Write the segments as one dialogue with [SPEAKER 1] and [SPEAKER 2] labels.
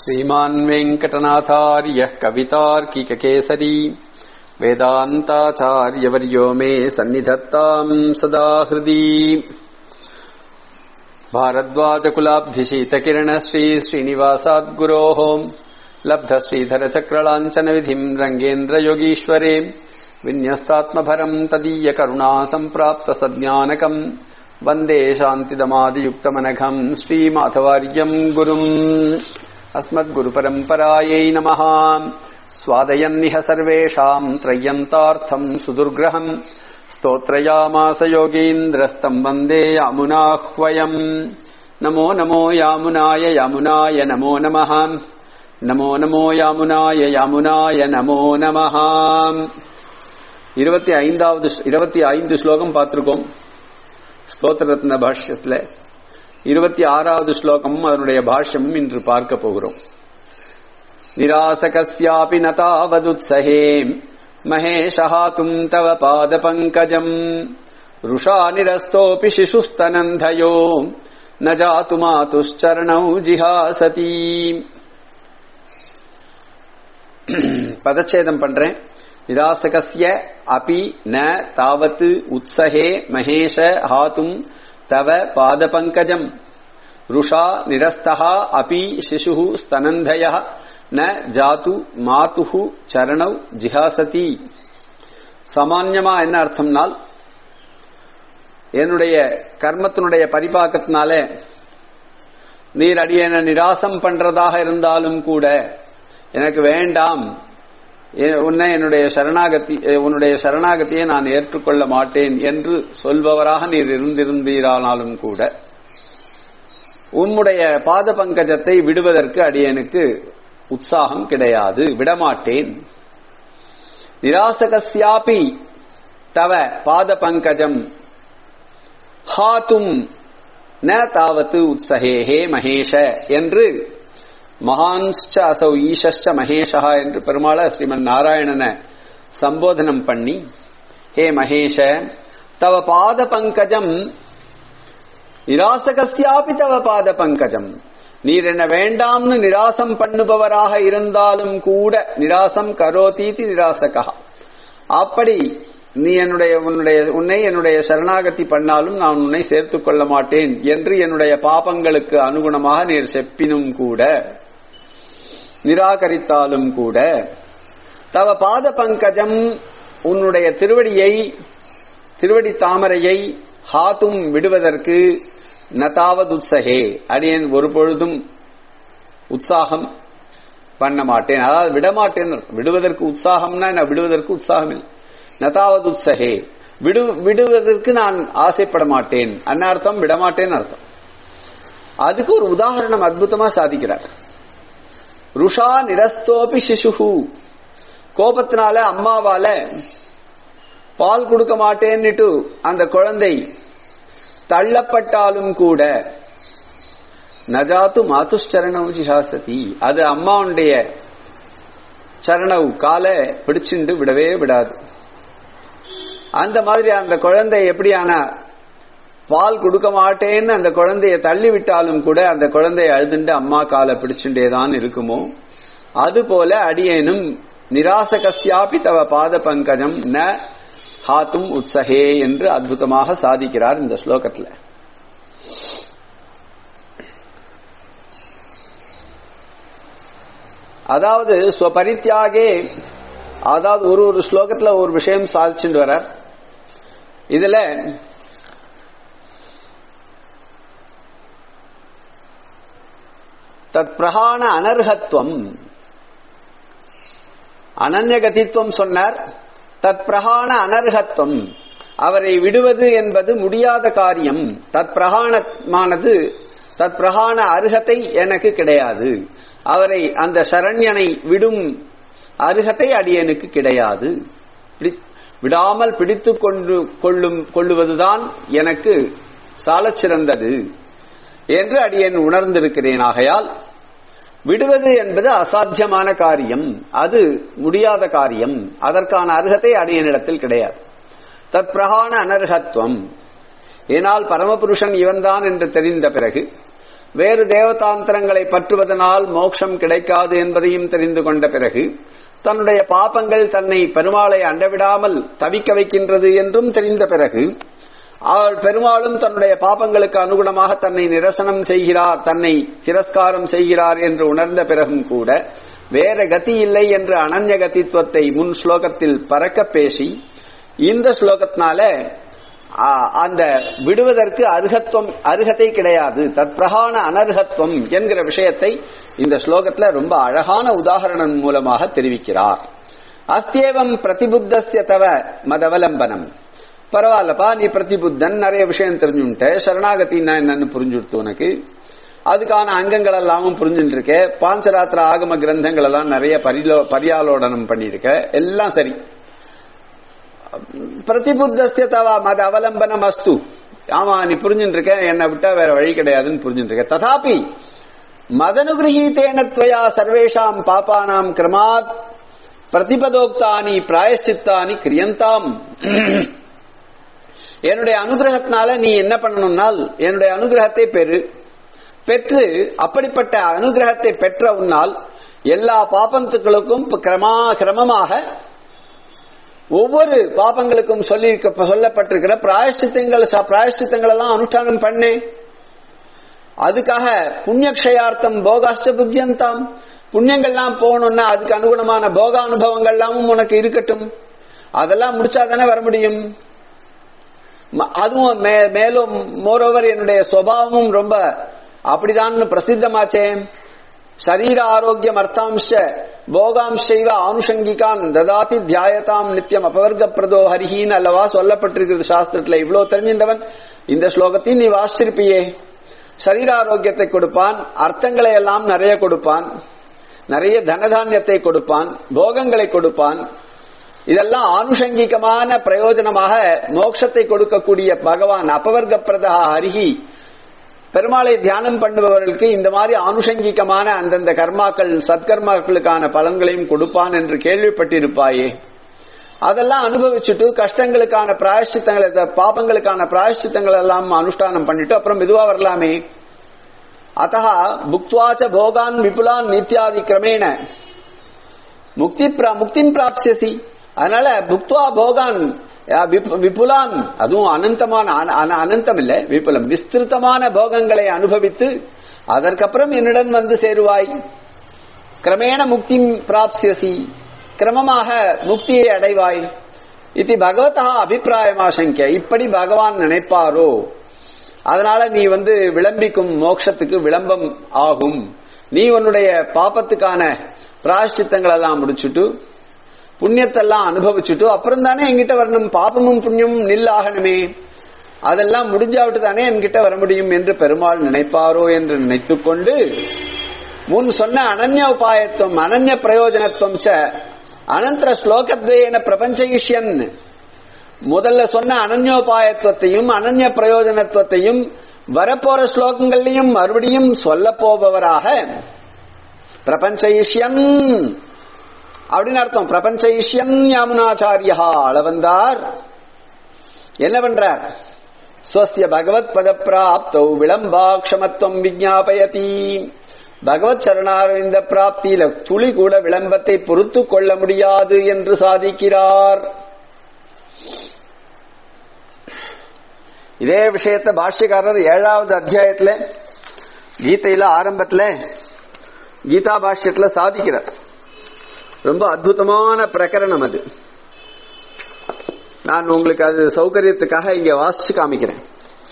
[SPEAKER 1] श्रीमान् वेङ्कटनाथार्यः कवितार्किककेसरी वेदान्ताचार्यवर्यो मे सन्निधत्ताम् सदा हृदि भारद्वाजकुलाब्धिशीतकिरणश्री श्रीनिवासाद्गुरोः लब्धश्रीधरचक्रलाञ्छनविधिम् रङ्गेन्द्रयोगीश्वरे विन्यस्तात्मभरम् तदीयकरुणा सम्प्राप्तसज्ञानकम् वन्दे शान्तिदमादियुक्तमनघम् श्रीमाधवार्यम् गुरुम् अस्मद्गुरुपरम्परायै नमः स्वादयन्निह सर्वेषाम् त्रय्यन्तार्थम् सुदुर्ग्रहम् स्तोत्रयामास योगीन्द्रस्तम् वन्दे यामुनाह्वयम् नमो नमो यामुनाय यामुनाय नमो नमः नमो नमो यामुनाय यामुनाय नमो நமः இருபத்தி ஐந்தாவது இருபத்தி ஐந்து ஸ்லோகம் பார்த்திருக்கோம் ஸ்தோத்திரத்ன பாஷ்யத்துல இருபத்தி ஆறாவது ஸ்லோகமும் அதனுடைய பாஷ்யமும் இன்று பார்க்க போகிறோம் நிராசகஸ்யாபி நதாவதுத்சஹே மகேஷஹாத்தும் தவ பாத பங்கஜம் ருஷா நிரஸ்தோபி சிசுஸ்தனந்தயோ ந ஜாத்து மாதுச்சரணௌ ஜிஹாசதி பதச்சேதம் பண்றேன் நிராசகஸ்ய அபி ந தாவத் உத்சஹே மகேஷ ஹாத்தும் தவ பாத பங்கஜம் ருஷா நிரஸ்தா அபி சிசு ஸ்தனந்தய ந ஜாத்து மாத்து சரணவ் ஜிஹாசதி சாமான்யமா என்ன அர்த்தம்னால் என்னுடைய கர்மத்தினுடைய பரிபாக்கத்தினால நீர் அடியன நிராசம் பண்றதாக இருந்தாலும் கூட எனக்கு வேண்டாம் உன்னை என்னுடைய சரணாகதி உன்னுடைய சரணாகத்தியை நான் ஏற்றுக்கொள்ள மாட்டேன் என்று சொல்பவராக நீர் இருந்திருந்தீரானாலும் கூட உன்னுடைய பாத பங்கஜத்தை விடுவதற்கு அடியனுக்கு உற்சாகம் கிடையாது விடமாட்டேன் நிராசகஸ்யாபி தவ பாத பங்கஜம் ஹாத்தும் ந தாவத்து உற்சகே ஹே மகேஷ என்று மகான்ச்ச அசௌ ஈஷஷ்ட மகேஷா என்று பெருமாள ஸ்ரீமன் நாராயணனை சம்போதனம் பண்ணி ஹே மகேஷ தவ பாத பங்கஜம் நிராசகஸ்யாபி தவ பாத பங்கஜம் நீர் என்ன வேண்டாம்னு நிராசம் பண்ணுபவராக இருந்தாலும் கூட நிராசம் கரோதீதி நிராசகா அப்படி நீ என்னுடைய உன்னுடைய உன்னை என்னுடைய சரணாகதி பண்ணாலும் நான் உன்னை சேர்த்துக் கொள்ள மாட்டேன் என்று என்னுடைய பாபங்களுக்கு அனுகுணமாக நீர் செப்பினும் கூட நிராகரித்தாலும் கூட தவ பாத பங்கஜம் உன்னுடைய திருவடியை திருவடி தாமரையை ஹாத்தும் விடுவதற்கு நதாவது உற்சகே அடியன் ஒரு பொழுதும் உற்சாகம் பண்ண மாட்டேன் அதாவது விடமாட்டேன் விடுவதற்கு உற்சாகம்னா நான் விடுவதற்கு உற்சாகம் இல்லை நதாவது உற்சகே விடு விடுவதற்கு நான் ஆசைப்பட மாட்டேன் அன்னர்த்தம் விடமாட்டேன் அர்த்தம் அதுக்கு ஒரு உதாரணம் அற்புதமா சாதிக்கிறார் ருஷா நிரஸ்தோபி சிசுகு கோபத்தினால அம்மாவால பால் கொடுக்க மாட்டேன்னுட்டு அந்த குழந்தை தள்ளப்பட்டாலும் கூட நஜாத்து மாதுச்சரணவு ஜிஹாசதி அது அம்மாவுடைய சரணவு கால பிடிச்சுண்டு விடவே விடாது அந்த மாதிரி அந்த குழந்தை எப்படியான பால் கொடுக்க மாட்டேன்னு அந்த குழந்தைய தள்ளி விட்டாலும் கூட அந்த குழந்தைய அழுதுண்டு அம்மா காலை பிடிச்சுட்டேதான் இருக்குமோ அதுபோல அடியேனும் நிராசகஸ்யாபி தவ பாத பங்கஜம் ந ஹாத்தும் உற்சகே என்று அற்புதமாக சாதிக்கிறார் இந்த ஸ்லோகத்துல அதாவது ஸ்வபரித்தியாகே அதாவது ஒரு ஒரு ஸ்லோகத்துல ஒரு விஷயம் சாதிச்சுட்டு வர்றார் இதுல தத் பிரகாண அனர்ஹத்துவம் அனன்யகதித்துவம் சொன்னார் தத் பிரகாண அனர்ஹத்துவம் அவரை விடுவது என்பது முடியாத காரியம் தத் பிரகாணமானது தத் பிரகாண அருகத்தை எனக்கு கிடையாது அவரை அந்த சரண்யனை விடும் அருகத்தை அடியனுக்கு கிடையாது விடாமல் பிடித்து கொண்டு கொள்ளும் கொள்ளுவதுதான் எனக்கு சாலச் சிறந்தது என்று அடியன் உணர்ந்திருக்கிறேன் ஆகையால் விடுவது என்பது அசாத்தியமான காரியம் அது முடியாத காரியம் அதற்கான அருகத்தை அடியனிடத்தில் கிடையாது தத் பிரகாண அனர்ஹத்துவம் ஏனால் பரமபுருஷன் இவன்தான் என்று தெரிந்த பிறகு வேறு தேவதாந்திரங்களை பற்றுவதனால் மோட்சம் கிடைக்காது என்பதையும் தெரிந்து கொண்ட பிறகு தன்னுடைய பாப்பங்கள் தன்னை பெருமாளை அண்டவிடாமல் தவிக்க வைக்கின்றது என்றும் தெரிந்த பிறகு அவள் பெருமாளும் தன்னுடைய பாப்பங்களுக்கு அனுகுணமாக தன்னை நிரசனம் செய்கிறார் தன்னை திரஸ்காரம் செய்கிறார் என்று உணர்ந்த பிறகும் கூட வேற கதி இல்லை என்ற அனன்ய கதித்துவத்தை முன் ஸ்லோகத்தில் பறக்க பேசி இந்த ஸ்லோகத்தினால அந்த விடுவதற்கு அருகத்துவம் அருகத்தை கிடையாது தற்பிரகான அனர்ஹத்துவம் என்கிற விஷயத்தை இந்த ஸ்லோகத்துல ரொம்ப அழகான உதாகரணம் மூலமாக தெரிவிக்கிறார் அஸ்தேவம் பிரதிபுத்தசிய தவ மதவலம்பனம் பரவாயில்லப்பா நீ பிரதிபுத்தன் நிறைய விஷயம் தெரிஞ்சுட்ட சரணாகத்தின்னா என்னன்னு புரிஞ்சுடுத்து உனக்கு அதுக்கான அங்கங்கள் எல்லாமும் புரிஞ்சுட்டு இருக்க பாஞ்சராத்திர ஆகம கிரந்தங்கள் எல்லாம் நிறைய பரிலோ பரியாலோடனம் பண்ணிருக்க எல்லாம் சரி பிரதிபுத்தசிய தவா மத அவலம்பனம் அஸ்து ஆமா நீ புரிஞ்சுட்டு இருக்க என்னை விட்டா வேற வழி கிடையாதுன்னு புரிஞ்சுட்டு இருக்க ததாபி மதனுகிரகீத்தேன துவயா சர்வேஷாம் பாப்பானாம் கிரமாத் பிரதிபதோக்தானி பிராயசித்தானி கிரியந்தாம் என்னுடைய அனுகிரகத்தினால நீ என்ன பண்ணணும்னால் என்னுடைய அனுகிரகத்தை பெறு பெற்று அப்படிப்பட்ட அனுகிரகத்தை பெற்ற உன்னால் எல்லா பாபத்துக்களுக்கும் கிரமா கிரமமாக ஒவ்வொரு பாபங்களுக்கும் சொல்லி சொல்லப்பட்டிருக்கிற பிராயஷ்டித்தங்கள் பிராயஷ்டித்தங்கள் எல்லாம் அனுஷ்டானம் பண்ணு அதுக்காக புண்ணியக்ஷயார்த்தம் போகாஷ்ட புத்தியந்தாம் புண்ணியங்கள்லாம் போகணும்னா அதுக்கு அனுகுணமான போக அனுபவங்கள்லாமும் உனக்கு இருக்கட்டும் அதெல்லாம் முடிச்சா தானே வர முடியும் அதுவும் மேலும் மோரோவர் என்னுடைய சுவாவமும் ரொம்ப அப்படிதான் பிரசித்தமாச்சே சரீர ஆரோக்கியம் அர்த்தாம்ச போகாம்சைவ ஆனுஷங்கிகான் ததாதி தியாயதாம் நித்தியம் அபவர்க்க பிரதோ ஹரிஹின்னு அல்லவா சொல்லப்பட்டிருக்கிறது சாஸ்திரத்துல இவ்வளவு தெரிஞ்சின்றவன் இந்த ஸ்லோகத்தையும் நீ வாசிச்சிருப்பியே சரீர ஆரோக்கியத்தை கொடுப்பான் அர்த்தங்களை எல்லாம் நிறைய கொடுப்பான் நிறைய தனதானியத்தை கொடுப்பான் போகங்களை கொடுப்பான் இதெல்லாம் ஆனுஷங்கிகமான பிரயோஜனமாக மோட்சத்தை கொடுக்கக்கூடிய பகவான் அபவர்க்க பிரதா ஹரிஹி பெருமாளை தியானம் பண்ணுபவர்களுக்கு இந்த மாதிரி ஆனுஷங்கிகமான அந்தந்த கர்மாக்கள் சத்கர்மாக்களுக்கான பலன்களையும் கொடுப்பான் என்று கேள்விப்பட்டிருப்பாயே அதெல்லாம் அனுபவிச்சுட்டு கஷ்டங்களுக்கான பிராயஷ்டித்தங்களை பாபங்களுக்கான பிராயஷ்டித்தங்கள் எல்லாம் அனுஷ்டானம் பண்ணிட்டு அப்புறம் மெதுவா வரலாமே அத்த புக்துவாச்ச போகான் விபுலான் நித்யாதி கிரமேண முக்தி முக்தின் பிராப்சியசி அதனால புக்துவா போகான் விபுலான் அதுவும் அனந்தமான அனந்தம் இல்ல விபுலம் விஸ்திருத்தமான போகங்களை அனுபவித்து அதற்கப்புறம் என்னிடம் வந்து சேருவாய் கிரமேண முக்தி பிராப்சியசி கிரமமாக முக்தியை அடைவாய் இது பகவதா அபிப்பிராயமாசங்க இப்படி பகவான் நினைப்பாரோ அதனால நீ வந்து விளம்பிக்கும் மோட்சத்துக்கு விளம்பம் ஆகும் நீ உன்னுடைய பாப்பத்துக்கான பிராயஷ்சித்தங்கள் எல்லாம் முடிச்சுட்டு புண்ணியத்தெல்லாம் அனுபவிச்சுட்டு அப்புறம் தானே என்கிட்ட வரணும் பாபமும் புண்ணியமும் நில்லாகணுமே அதெல்லாம் முடிஞ்சாவிட்டு தானே என்கிட்ட வர முடியும் என்று பெருமாள் நினைப்பாரோ என்று நினைத்துக் கொண்டு முன் சொன்ன அனன்ய உபாயத்துவம் அனன்ய பிரயோஜனத்துவம் ச அனந்தர ஸ்லோகத்வேன பிரபஞ்சயிஷ்யன் முதல்ல சொன்ன அனன்யோபாயத்துவத்தையும் அனன்ய பிரயோஜனத்துவத்தையும் வரப்போற ஸ்லோகங்கள்லையும் மறுபடியும் சொல்ல போபவராக பிரபஞ்சயிஷ்யன் அப்படின்னு அர்த்தம் பிரபஞ்சயிஷ்யன் யாமுனாச்சாரியா அளவந்தார் என்ன பண்றார் ஸ்வசிய பகவத் பத பிராப்தௌ விளம்பாட்சமத்துவம் விஜாபயதி பகவத் சரணாரவிந்த பிராப்தியில துளி கூட விளம்பத்தை பொறுத்து கொள்ள முடியாது என்று சாதிக்கிறார் இதே விஷயத்தை பாஷ்யக்காரர் ஏழாவது அத்தியாயத்துல கீதையில ஆரம்பத்துல கீதா பாஷ்யத்துல சாதிக்கிறார் ரொம்ப அற்புதமான பிரகரணம் அது நான் உங்களுக்கு அது சௌகரியத்துக்காக இங்க வாசிச்சு காமிக்கிறேன்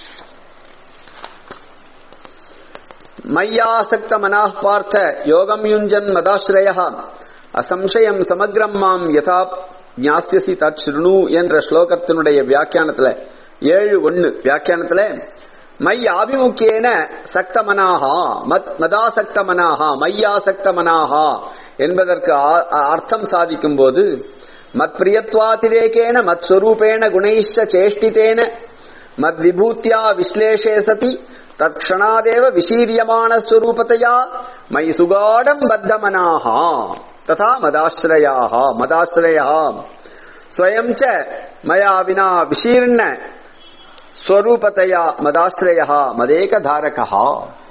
[SPEAKER 1] மய்யாசக்த மனாः பார்த்த யோகம் யுஞ்சன் மதாஸ்ரய அசம்சயம் சமக்ரம் மாம் யதா ஞாசியசி தத் ஸ்ருணு என்ற ஸ்லோகத்தினுடைய வியாக்கியானத்துல ஏழு ஒன்னு வியாக்கியானத்துல மை ஆபிமுக்கியேன சக்தமனாகா மத் மதாசக்த மனாகா மையாசக்த மனாகா என்பதற்கு அர்த்தம் சாதிக்கும் போது மத் பிரியத்வாதிரேகேன மத் ஸ்வரூபேண குணைஷ்ட சேஷ்டிதேன மத் விபூத்தியா விஸ்லேஷே சதி தற்க்ஷணாதேவ விசீரியமான ஸ்வரூபத்தையா மை சுகாடம் பத்தமனாகா ததா மதாஸ்ரயாக மதாஸ்ரயா ஸ்வயம் ச மயா வினா விசீர்ண ஸ்வரூபத்தையா மதாஸ்ரயா மதேக தாரகா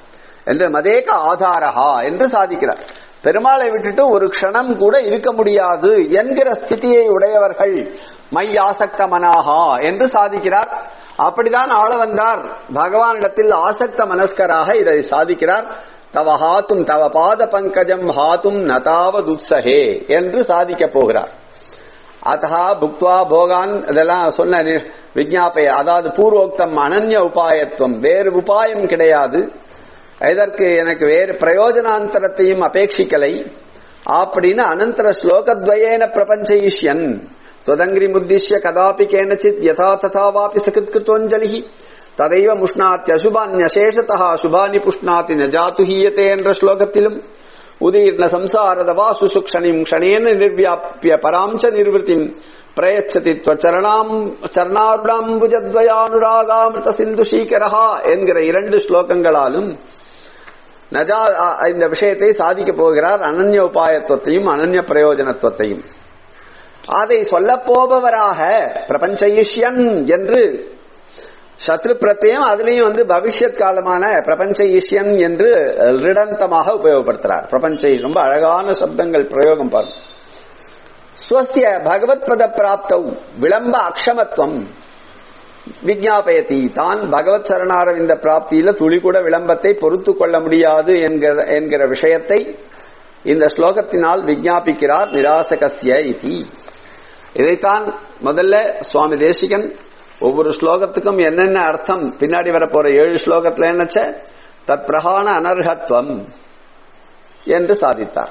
[SPEAKER 1] என்று மதேக ஆதாரஹா என்று சாதிக்கிறார் பெருமாளை விட்டுட்டு ஒரு க்ஷணம் கூட இருக்க முடியாது என்கிற ஸ்திதியை உடையவர்கள் மை ஆசக்த மனாகா என்று சாதிக்கிறார் அப்படிதான் ஆள வந்தார் பகவானிடத்தில் ஆசக்த மனஸ்கராக இதை சாதிக்கிறார் தவ ஹாத்தும் தவ பாத பங்கஜம் ஹாத்தும் நதாவதுத்சகே என்று சாதிக்க போகிறார் அத்தா புக்துவா போகான் இதெல்லாம் சொன்ன விஜாபய அதாவது பூர்வோக்தம் அனன்ய உபாயத்துவம் வேறு உபாயம் கிடையாது இதற்கு எனக்கு வேறு பிரயோஜனாந்தரத்தையும் அபேட்சிக்கலை அப்படின்னு அனந்தர ஸ்லோகத்வயேன பிரபஞ்சயிஷ்யன் त्वदङ्ग्रि मुद्दिश्य कदापि केनचित् यथा तथा वापि सकृत्कृतोऽञ्जलिः ததைவ முஷ்ணாத்தி அசுபான்யசேஷத்தா சுபானி புஷ்ணாத்தி நஜாத்து ஹீயத்தே என்ற ஸ்லோகத்திலும் உதீர்ண சம்சாரத வாசு சுக்ஷணிம் க்ஷணேன நிர்வியாப்பிய பராம்ச நிர்வൃத்திம் பிரயச்சதி சரணாம் சரணாருடாம்புஜத்வயானுராகாமிருத சிந்து சீகரஹா என்கிற இரண்டு ஸ்லோகங்களாலும் நஜா இந்த விஷயத்தை சாதிக்க போகிறார் அனன்ய உபாயத்துவத்தையும் அனன்ய பிரயோஜனத்துவத்தையும் அதை சொல்ல போபவராக பிரபஞ்சயிஷ்யன் என்று சத்ரு பிரத்யம் அதுலயும் வந்து பவிஷ்யத் காலமான பிரபஞ்ச ஈஷ்யன் என்று ரிடந்தமாக உபயோகப்படுத்துறார் பிரபஞ்ச ரொம்ப அழகான சப்தங்கள் பிரயோகம் பாருங்க ஸ்வசிய பகவத் பத பிராப்தவ் விளம்ப அக்ஷமத்துவம் விஜாபயதி தான் பகவத் சரணாரவிந்த பிராப்தியில துளி கூட விளம்பத்தை பொறுத்து கொள்ள முடியாது என்கிற விஷயத்தை இந்த ஸ்லோகத்தினால் விஜாபிக்கிறார் நிராசகசிய இதி இதைத்தான் முதல்ல சுவாமி தேசிகன் ஒவ்வொரு ஸ்லோகத்துக்கும் என்னென்ன அர்த்தம் பின்னாடி வரப்போற ஏழு ஸ்லோகத்துல என்னச்ச தத் பிரகாண அனர்ஹத்வம் என்று சாதித்தார்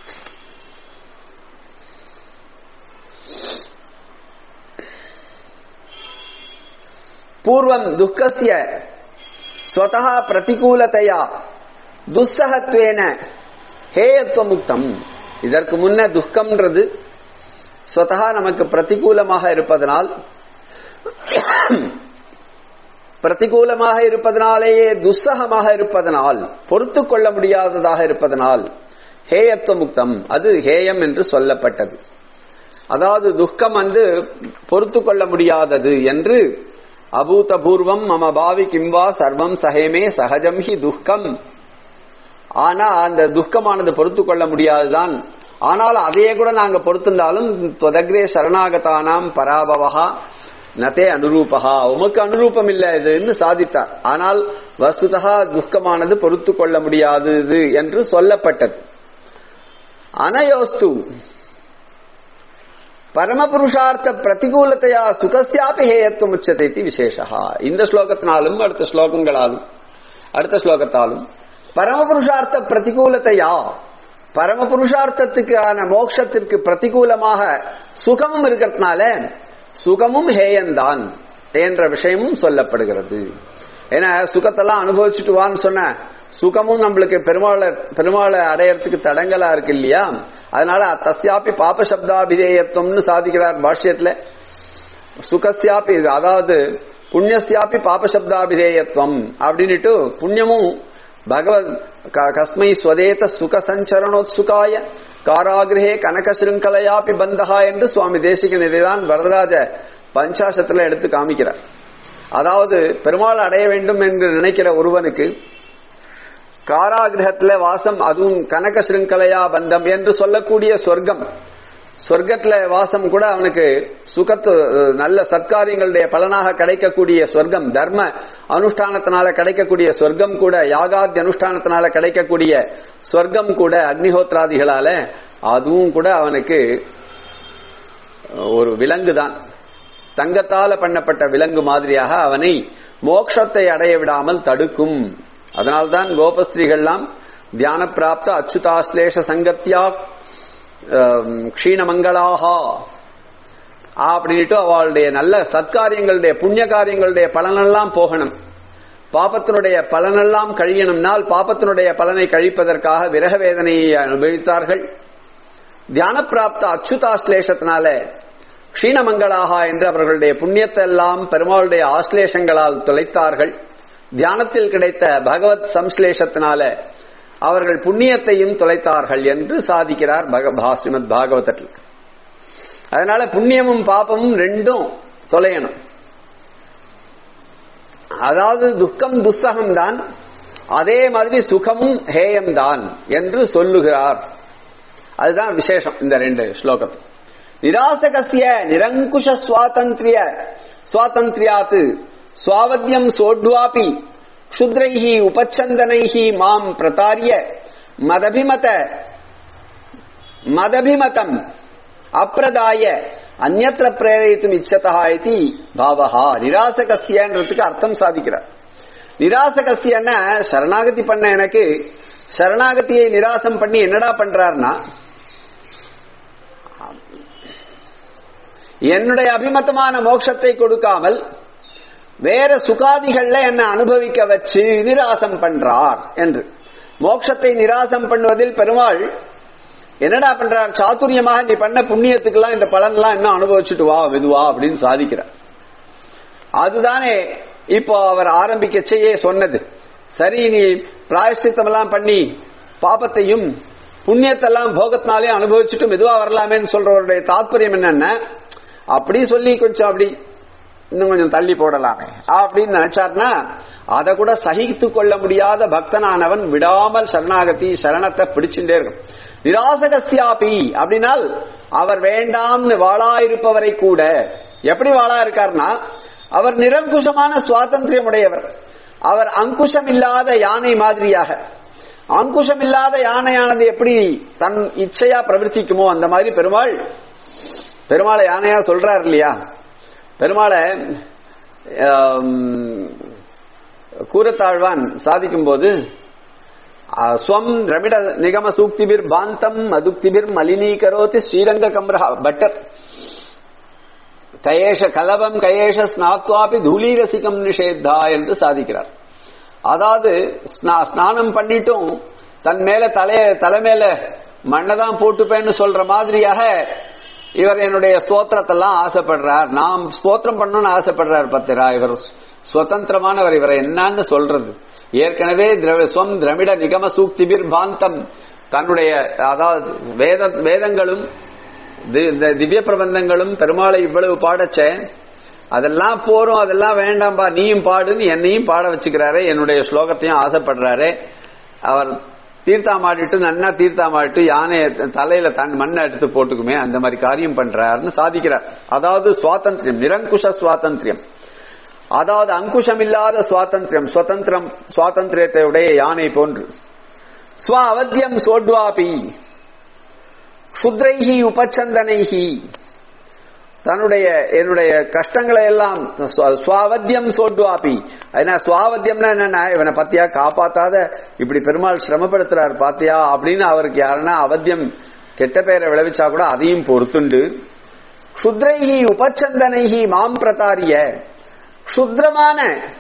[SPEAKER 1] பூர்வம் துக்கசிய ஸ்வதா பிரதிகூலத்தையா துஸ்ஸகத்வேன ஹேயத்துவமுக்தம் இதற்கு முன்ன துக்கம்ன்றது ஸ்வதா நமக்கு பிரதிகூலமாக இருப்பதனால் பிரதிகூலமாக இருப்பதனாலேயே துஸ்ஸகமாக இருப்பதனால் பொறுத்து கொள்ள முடியாததாக இருப்பதனால் ஹேயத்துவ முக்தம் அது ஹேயம் என்று சொல்லப்பட்டது அதாவது துக்கம் வந்து பொறுத்து கொள்ள முடியாதது என்று அபூதபூர்வம் மம பாவி கிம்பா சர்வம் சஹேமே சகஜம் ஹி துக்கம் ஆனா அந்த துக்கமானது பொறுத்து கொள்ள முடியாதுதான் ஆனால் அதையே கூட நாங்க பொறுத்திருந்தாலும் தொதக்ரே சரணாகதானாம் பராபவகா நதே அனுரூபகா உமக்கு அனுரூபம் இல்ல இதுன்னு சாதித்தார் ஆனால் வஸ்துதா துக்கமானது பொறுத்து கொள்ள முடியாதது என்று சொல்லப்பட்டது அனயோஸ்து பரமபுருஷார்த்த பிரதிகூலத்தையா சுகசியாபி ஹேயத்துவம் உச்சத்தை விசேஷா இந்த ஸ்லோகத்தினாலும் அடுத்த ஸ்லோகங்களாலும் அடுத்த ஸ்லோகத்தாலும் பரமபுருஷார்த்த பிரதிகூலத்தையா பரமபுருஷார்த்தத்துக்கான மோட்சத்திற்கு பிரதிகூலமாக சுகமும் இருக்கிறதுனால சுகமும் ஹேயந்தான் என்ற விஷயமும் சொல்லப்படுகிறது ஏன்னா சுகத்தெல்லாம் அனுபவிச்சுட்டு வான்னு சொன்ன சுகமும் நம்மளுக்கு பெருமாளை பெருமாளை அடையறதுக்கு தடங்கலா இருக்கு இல்லையா அதனால தஸ்யாப்பி பாப சப்தாபிதேயத்துவம்னு சாதிக்கிறார் பாஷ்யத்துல சுகசியாப்பி அதாவது புண்ணியசியாப்பி பாப சப்தாபிதேயத்துவம் அப்படின்னுட்டு புண்ணியமும் பகவத் கஸ்மை ஸ்வதேத சுக சஞ்சரணோத்சுகாய காராகிரகே கனக சிருங்கலையாப்பி பந்தகா என்று சுவாமி தேசிகன் இதைதான் வரதராஜ பஞ்சாசத்துல எடுத்து காமிக்கிறார் அதாவது பெருமாள் அடைய வேண்டும் என்று நினைக்கிற ஒருவனுக்கு காராகிரகத்துல வாசம் அதுவும் கனக சிருங்கலையா பந்தம் என்று சொல்லக்கூடிய சொர்க்கம் சொர்க்கத்துல வாசம் கூட அவனுக்கு சுகத்து நல்ல சத்காரியங்களுடைய பலனாக கிடைக்கக்கூடிய சொர்க்கம் தர்ம அனுஷ்டானத்தினால கிடைக்கக்கூடிய சொர்க்கம் கூட யாகாதி அனுஷ்டானத்தினால கிடைக்கக்கூடிய சொர்க்கம் கூட அக்னிஹோத்ராதிகளால அதுவும் கூட அவனுக்கு ஒரு விலங்கு தான் தங்கத்தால பண்ணப்பட்ட விலங்கு மாதிரியாக அவனை மோட்சத்தை அடைய விடாமல் தடுக்கும் அதனால்தான் கோபஸ்திரீகள்லாம் தியான பிராப்த அச்சுதாஸ்லேஷ சங்கத்தியா க்ஷீணமங்களாகா அப்படின்ட்டு அவளுடைய நல்ல சத்காரியங்களுடைய புண்ணிய காரியங்களுடைய பலனெல்லாம் போகணும் பாபத்தினுடைய பலனெல்லாம் கழியணும்னால் பாபத்தினுடைய பலனை கழிப்பதற்காக விரக வேதனையை அனுபவித்தார்கள் தியான பிராப்த அச்சுதாஸ்லேஷத்தினால க்ஷீணமங்களாகா என்று அவர்களுடைய புண்ணியத்தை எல்லாம் பெருமாளுடைய ஆஸ்லேஷங்களால் தொலைத்தார்கள் தியானத்தில் கிடைத்த பகவத் சம்ஸ்லேஷத்தினால அவர்கள் புண்ணியத்தையும் தொலைத்தார்கள் என்று சாதிக்கிறார் ஸ்ரீமத் பாகவதத்தில் அதனால புண்ணியமும் பாப்பமும் ரெண்டும் தொலையணும் அதாவது துக்கம் துஸ்ஸகம் தான் அதே மாதிரி சுகமும் ஹேயம்தான் என்று சொல்லுகிறார் அதுதான் விசேஷம் இந்த ரெண்டு ஸ்லோகத்து நிராசகசிய நிரங்குஷ சுவாதந்திரிய சுவாதந்திரியாத் சுவாவத்யம் சோட்வாபி க்ஷுத்ரைஹி உபச்சந்தனைஹி மாம் பிரதாரிய மதபிமத மதபிமதம் அப்பிரதாய அந்நத்திர பிரேரித்தும் இச்சதா இது பாவஹா நிராசகசியன்றதுக்கு அர்த்தம் சாதிக்கிறார் நிராசகசியன்னா சரணாகதி பண்ண எனக்கு சரணாகதியை நிராசம் பண்ணி என்னடா பண்றார்னா என்னுடைய அபிமதமான மோட்சத்தை கொடுக்காமல் வேற சுகாதிகள்ல என்ன அனுபவிக்க வச்சு நிராசம் பண்றார் என்று மோட்சத்தை நிராசம் பண்ணுவதில் பெருமாள் என்னடா பண்றார் சாதுரியமாக நீ பண்ண புண்ணியத்துக்கெல்லாம் இந்த பலன்லாம் இன்னும் அனுபவிச்சுட்டு வா மெதுவா அப்படின்னு சாதிக்கிறார் அதுதானே இப்போ அவர் ஆரம்பிக்கச்சேயே சொன்னது சரி நீ பிராயஷ்டித்தம் எல்லாம் பண்ணி பாபத்தையும் புண்ணியத்தெல்லாம் போகத்தினாலே அனுபவிச்சுட்டு மெதுவா வரலாமேன்னு சொல்றவருடைய தாற்பயம் என்னன்னா அப்படி சொல்லி கொஞ்சம் அப்படி இன்னும் கொஞ்சம் தள்ளி போடலாமே அப்படின்னு நினைச்சார்னா அதை கூட சகித்து கொள்ள முடியாத பக்தனானவன் விடாமல் சரணாகதி சரணத்தை பிடிச்சுட்டே இருக்கும் நிராசகசியாபி அப்படின்னால் அவர் வேண்டாம்னு வாழா இருப்பவரை கூட எப்படி வாழா இருக்கார்னா அவர் நிரங்குஷமான சுவாதந்திரம் உடையவர் அவர் அங்குஷம் இல்லாத யானை மாதிரியாக அங்குஷம் இல்லாத யானையானது எப்படி தன் இச்சையா பிரவர்த்திக்குமோ அந்த மாதிரி பெருமாள் பெருமாளை யானையா சொல்றார் இல்லையா பெருமாளை கூரத்தாழ்வான் சாதிக்கும் போது ஸ்வம் ரமிட நிகம சூக்திபிர் பாந்தம் மதுக்திபிர் மலினீகரோதி ஸ்ரீரங்க கம்ரஹா பட்டர் கயேஷ கலவம் கயேஷ ஸ்நாத்வாபி தூளீரசிகம் நிஷேத்தா என்று சாதிக்கிறார் அதாவது ஸ்நானம் பண்ணிட்டும் தன் மேல தலைய தலைமையில மண்ணதான் போட்டுப்பேன்னு சொல்ற மாதிரியாக இவர் என்னுடைய ஸ்தோத்திரத்தெல்லாம் ஆசைப்படுறார் நாம் ஸ்தோத்திரம் பண்ணணும்னு ஆசைப்படுறார் பத்திரா இவர் சுதந்திரமானவர் இவரை என்னன்னு சொல்றது ஏற்கனவே ஸ்வம் திரமிட நிகம சூக்திபிர் பாந்தம் தன்னுடைய அதாவது வேத வேதங்களும் திவ்ய பிரபந்தங்களும் பெருமாளை இவ்வளவு பாடச்ச அதெல்லாம் போறோம் அதெல்லாம் வேண்டாம்பா நீயும் பாடுன்னு என்னையும் பாட வச்சுக்கிறாரு என்னுடைய ஸ்லோகத்தையும் ஆசைப்படுறாரு அவர் தீர்த்தாமாடிட்டு நன்னா தீர்த்தாமாடிட்டு யானை தலையில தன் மண்ணை எடுத்து போட்டுக்குமே அந்த மாதிரி காரியம் பண்றாருன்னு சாதிக்கிறார் அதாவது சுவாதந்திரியம் நிரங்குஷ சுவாதந்திரியம் அதாவது அங்குஷம் இல்லாத சுவாதந்திரம் சுதந்திரம் சுவாதந்திரியத்தை உடைய யானை போன்று ஸ்வ அவத்தியம் சோட்வாபி க்ஷுத்ரைஹி உபச்சந்தனைஹி தன்னுடைய என்னுடைய கஷ்டங்களை எல்லாம் சுவாவத்தியம் சோட்வாபி அதனா சுவாவத்தியம்னா என்னன்னா இவனை பத்தியா காப்பாத்தாத இப்படி பெருமாள் சிரமப்படுத்துறார் பாத்தியா அப்படின்னு அவருக்கு யாருன்னா அவத்தியம் கெட்ட பெயரை விளைவிச்சா கூட அதையும் பொறுத்துண்டு க்ஷுத்ரைஹி உபச்சந்தனைஹி மாம் பிரதாரிய க்ஷுத்ரமான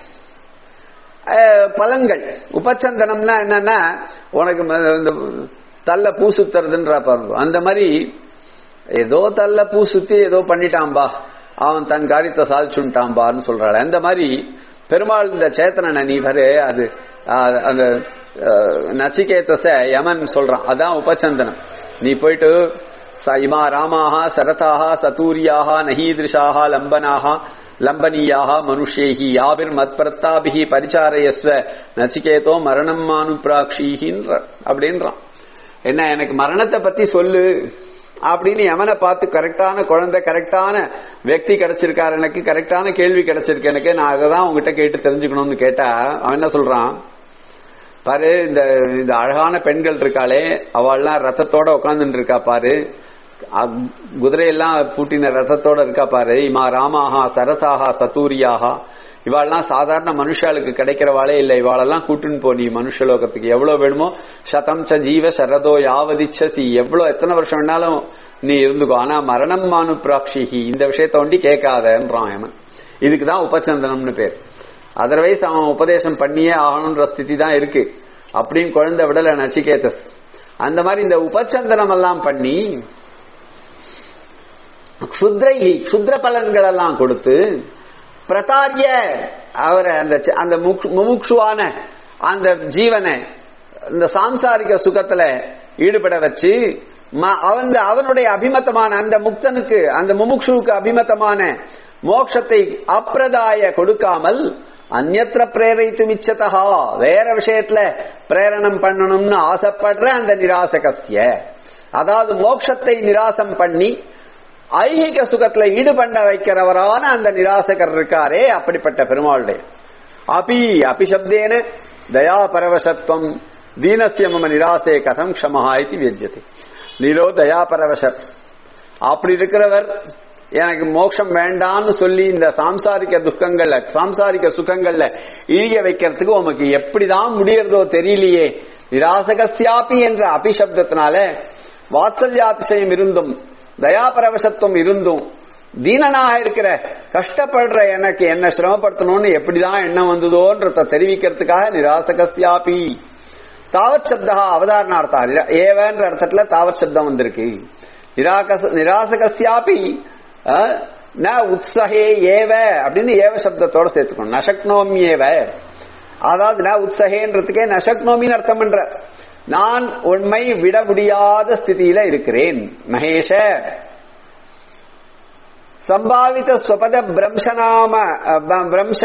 [SPEAKER 1] பலன்கள் உபச்சந்தனம்னா என்னன்னா உனக்கு இந்த தள்ள பூ சுத்துறதுன்ற பாருங்க அந்த மாதிரி ஏதோ தள்ள பூ சுத்தி ஏதோ பண்ணிட்டான்பா அவன் தன் காரியத்தை சாதிச்சுட்டான்பான்னு சொல்றாள் அந்த மாதிரி பெருமாள் இந்த சேத்தனனை நீ வரு அது அந்த நச்சிகேத்தச யமன் சொல்றான் அதான் உபச்சந்தனம் நீ போயிட்டு இமா ராமாக சரதாக சதூரியாக நகீதிருஷாக லம்பனாக லம்பனீயாக மனுஷேகி யாபிர் மத்பிரத்தாபிகி பரிச்சாரயஸ்வ நச்சிகேதோ மரணம் மானுப்ராட்சிகின்ற அப்படின்றான் என்ன எனக்கு மரணத்தை பத்தி சொல்லு அப்படின்னு எவனை பார்த்து கரெக்டான குழந்தை கரெக்டான व्यक्ति கிடைச்சிருக்காரு எனக்கு கரெக்டான கேள்வி கிடைச்சிருக்கு எனக்கு நான் அதை தான் உங்ககிட்ட கேட்டு தெரிஞ்சுக்கணும்னு கேட்டா அவன் என்ன சொல்றான் பாரு இந்த இந்த அழகான பெண்கள் இருக்காளே அவள்லாம் ரத்தத்தோட உட்காந்துட்டு இருக்கா பாரு குதிரையெல்லாம் பூட்டின ரத்தத்தோட இருக்கா பாரு இமா ராமாஹா சரசாகா சத்தூரியாகா இவாள்லாம் சாதாரண மனுஷாளுக்கு கிடைக்கிறவாளே இல்ல இவாளெல்லாம் கூட்டுன்னு போ நீ மனுஷலோகத்துக்கு எவ்வளவு வேணுமோ சதம் ச ஜீவ சரதோ யாவதிச்சசி எவ்வளவு எத்தனை வருஷம் வேணாலும் நீ இருந்துக்கோ ஆனா மரணம் மானு பிராக்ஷிகி இந்த விஷயத்த ஒண்டி கேட்காதன்றான் அவன் இதுக்குதான் உபச்சந்தனம்னு பேர் அதர்வைஸ் அவன் உபதேசம் பண்ணியே ஆகணுன்ற ஸ்திதி தான் இருக்கு அப்படின்னு குழந்தை விடல நச்சிகேதஸ் அந்த மாதிரி இந்த உபச்சந்தனம் எல்லாம் பண்ணி க்ஷுத்ரைஹி க்ஷுத்ர பலன்கள் எல்லாம் கொடுத்து பிரதாரிய அவரை அந்த அந்த முமுட்சுவான அந்த ஜீவனை இந்த சாம்சாரிக சுகத்துல ஈடுபட வச்சு அவன் அவனுடைய அபிமத்தமான அந்த முக்தனுக்கு அந்த முமுட்சுவுக்கு அபிமத்தமான மோட்சத்தை அப்பிரதாய கொடுக்காமல் அந்நத்திர பிரேரித்து மிச்சதா வேற விஷயத்துல பிரேரணம் பண்ணணும்னு ஆசைப்படுற அந்த நிராசகசிய அதாவது மோட்சத்தை நிராசம் பண்ணி ஐகிக சுகத்துல ஈடுபட வைக்கிறவரான அந்த நிராசகர் இருக்காரே அப்படிப்பட்ட பெருமாளுடைய அபி அபிசப்தேன தயா பரவசத்துவம் தீனசிய மம நிராசே கதம் க்ஷமஹா இது வியஜ்யத்தை நீரோ தயா பரவசர் அப்படி இருக்கிறவர் எனக்கு மோட்சம் வேண்டாம்னு சொல்லி இந்த சாம்சாரிக்க துக்கங்கள்ல சாம்சாரிக்க சுகங்கள்ல ஈழிய வைக்கிறதுக்கு உமக்கு எப்படிதான் முடியறதோ தெரியலையே நிராசகசியாபி என்ற அபிசப்தத்தினால வாத்சல்யாதிசயம் இருந்தும் தயாபரவசத்துவம் இருந்தும் தீனனாக இருக்கிற கஷ்டப்படுற எனக்கு என்ன சிரமப்படுத்தணும்னு எப்படிதான் எண்ணம் வந்ததோன்றத தெரிவிக்கிறதுக்காக நிராசகசியாபி தாவத் சப்தா அவதாரணார்த்தா ஏவன்ற அர்த்தத்துல தாவத் சப்தம் வந்திருக்கு நிராசகசியாபி ந உத்சகே ஏவ அப்படின்னு ஏவ சப்தத்தோட சேர்த்துக்கணும் நசக்னோமி ஏவ அதாவது ந உத்சகேன்றதுக்கே நசக்னோமின்னு அர்த்தம் பண்ற நான் உண்மை விட முடியாத ஸ்திதியில இருக்கிறேன் மகேஷ சம்பாவித ஸ்வபத பிரம்சநாம பிரம்ச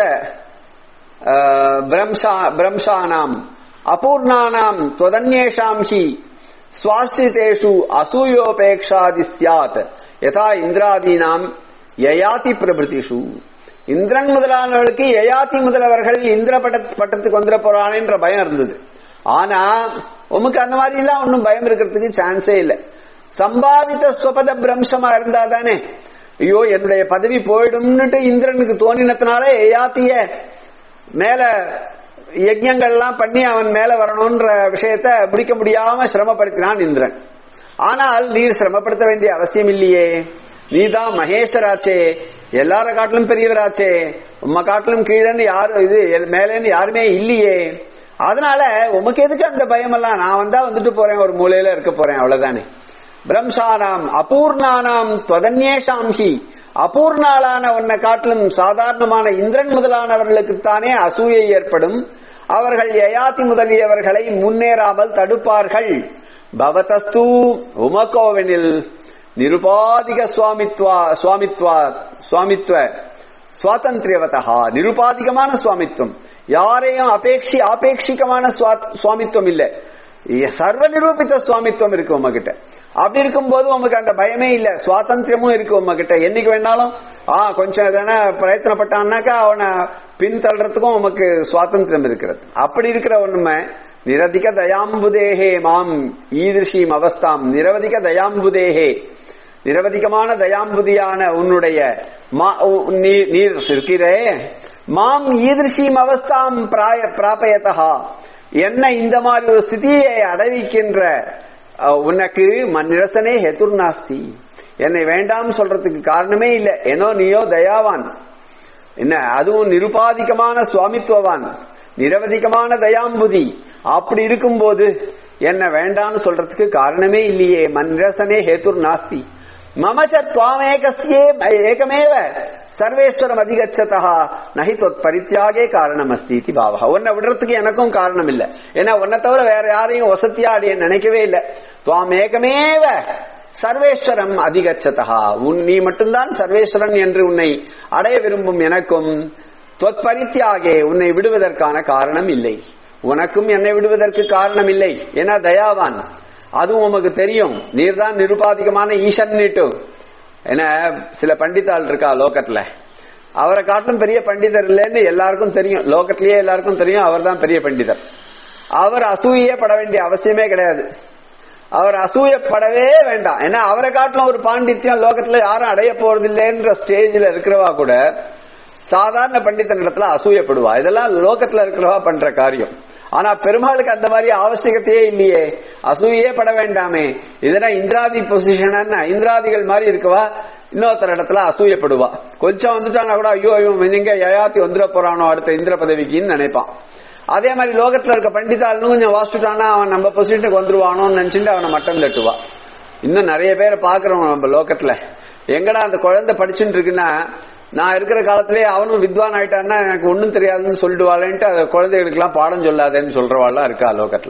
[SPEAKER 1] பிரம்சானாம் அபூர்ணானாம் त्वदन्येषाम् हि स्वाश्रितेषु असूयोपेक्षादि स्यात् யதா இந்திராதீனாம் யயாதி பிரபிருதிஷு இந்திரன் முதலானவர்களுக்கு யயாதி முதலவர்கள் இந்திர பட்டத்துக்கு வந்துட போறானேன்ற பயம் இருந்தது ஆனா உமக்கு அந்த மாதிரி எல்லாம் ஒன்னும் பயம் இருக்கிறதுக்கு சான்ஸே இல்லை சம்பாவித ஸ்வபத பிரம்சமா இருந்தா தானே ஐயோ என்னுடைய பதவி போயிடும்னுட்டு இந்திரனுக்கு தோணினத்தினால யயாத்திய மேல யஜ்யங்கள்லாம் பண்ணி அவன் மேல வரணும்ன்ற விஷயத்த முடிக்க முடியாம சிரமப்படுத்தினான் இந்திரன் ஆனால் நீர் சிரமப்படுத்த வேண்டிய அவசியம் இல்லையே நீதான் மகேஸ்வராச்சே எல்லார காட்டிலும் பெரியவராச்சே உம்ம காட்டிலும் கீழன்னு யாரும் இது மேலேன்னு யாருமே இல்லையே அதனால உமக்கு எதுக்கு அந்த பயம் எல்லாம் நான் வந்தா வந்துட்டு போறேன் ஒரு மூலையில இருக்க போறேன் அவ்வளவுதானே பிரம்சானாம் அபூர்ணானாம் தொதன்யேஷாம் ஹி அபூர்ணாளான உன்னை காட்டிலும் சாதாரணமான இந்திரன் முதலானவர்களுக்குத்தானே அசூயை ஏற்படும் அவர்கள் யயாதி முதலியவர்களை முன்னேறாமல் தடுப்பார்கள் பவதஸ்து உமக்கோவெனில் நிருபாதிக சுவாமித்வா சுவாமித்வா சுவாமித்வ சுவாதந்திரியவதா நிருபாதிகமான சுவாமித்துவம் யாரையும் அபேட்சி ஆபேட்சிகமான சுவாமித்துவம் இல்லை சர்வ நிரூபித்த சுவாமித்துவம் இருக்கு உங்ககிட்ட அப்படி இருக்கும்போது உமக்கு அந்த பயமே இல்ல சுவாதந்திரமும் இருக்கு உங்ககிட்ட என்னைக்கு வேணாலும் ஆ கொஞ்சம் எதனா பிரயத்தனப்பட்டான்னாக்கா அவனை பின் தள்ளுறதுக்கும் உமக்கு சுவாதந்திரம் இருக்கிறது அப்படி இருக்கிற ஒண்ணுமே நிரதிக தயாம்புதேகே மாம் ஈதிருஷீம் அவஸ்தாம் நிரவதிக தயாம்புதேகே நிரவதிகமான தயாம்புதியான உன்னுடைய நீர் இருக்கிறே மாம் ஈதிருஷீம் அவஸ்தாம் பிராய பிராபயத்தகா என்ன இந்த மாதிரி ஒரு ஸ்திதியை அடைவிக்கின்ற உனக்கு மன்னிரசனே ஹெதுர் நாஸ்தி என்னை வேண்டாம் சொல்றதுக்கு காரணமே இல்லை ஏனோ நீயோ தயாவான் என்ன அதுவும் நிருபாதிகமான சுவாமித்துவவான் நிரவதிகமான தயாம்புதி அப்படி இருக்கும்போது என்ன வேண்டான்னு சொல்றதுக்கு காரணமே இல்லையே மன்ரசனே ஹேத்துர் நாஸ்தி மமச்ச துவாமேகசியே ஏகமேவ சர்வேஸ்வரம் அதிகச்சதா நகி தொத் பரித்தியாகே காரணம் அஸ்தி இது பாவா உன்னை விடுறதுக்கு எனக்கும் காரணம் இல்ல ஏன்னா உன்னை தவிர வேற யாரையும் வசத்தியா அடைய நினைக்கவே இல்லை துவாம் ஏகமேவ சர்வேஸ்வரம் அதிகச்சதா உன் நீ மட்டும்தான் சர்வேஸ்வரன் என்று உன்னை அடைய விரும்பும் எனக்கும் தொத் பரித்தியாகே உன்னை விடுவதற்கான காரணம் இல்லை உனக்கும் என்னை விடுவதற்கு காரணம் இல்லை ஏன்னா தயாவான் அதுவும் உமக்கு தெரியும் நீர்தான் நிருபாதிகமான ஈசன் நீட்டு ஏன்னா சில பண்டிதாள் இருக்கா லோகத்துல அவரை காட்டிலும் பெரிய பண்டிதர் இல்லைன்னு எல்லாருக்கும் தெரியும் லோகத்திலேயே எல்லாருக்கும் தெரியும் அவர் தான் பெரிய பண்டிதர் அவர் அசூயே பட வேண்டிய அவசியமே கிடையாது அவர் அசூயப்படவே வேண்டாம் ஏன்னா அவரை காட்டிலும் ஒரு பாண்டித்யம் லோகத்துல யாரும் அடைய போறது இல்லைன்ற ஸ்டேஜ்ல இருக்கிறவா கூட சாதாரண பண்டிதனிடத்துல அசூயப்படுவா இதெல்லாம் லோகத்துல இருக்கிறவா பண்ற காரியம் ஆனா பெருமாளுக்கு அந்த மாதிரி அவசியத்தையே இல்லையே அசூயே பட வேண்டாமே இதனா இந்திராதி பொசிஷன் இந்திராதிகள் மாதிரி இருக்கவா இன்னொருத்தர் இடத்துல அசூயப்படுவா கொஞ்சம் வந்துட்டானா கூட ஐயோ இவன் எங்க யயாத்தி வந்துட போறானோ அடுத்த இந்திர பதவிக்குன்னு நினைப்பான் அதே மாதிரி லோகத்துல இருக்க பண்டிதாலும் கொஞ்சம் வாசிச்சுட்டானா அவன் நம்ம பொசிஷனுக்கு வந்துருவானோன்னு நினைச்சுட்டு அவனை மட்டம் தட்டுவா இன்னும் நிறைய பேரை பாக்குறோம் நம்ம லோகத்துல எங்கடா அந்த குழந்தை படிச்சுட்டு இருக்குன்னா நான் இருக்கிற காலத்திலே அவனும் வித்வான் ஆயிட்டான்னா எனக்கு ஒன்னும் தெரியாதுன்னு சொல்லிடுவாளேன்ட்டு அந்த குழந்தைகளுக்கு எல்லாம் பாடம் சொல்லாதேன்னு சொல்றவாள்லாம் இருக்கா லோகத்துல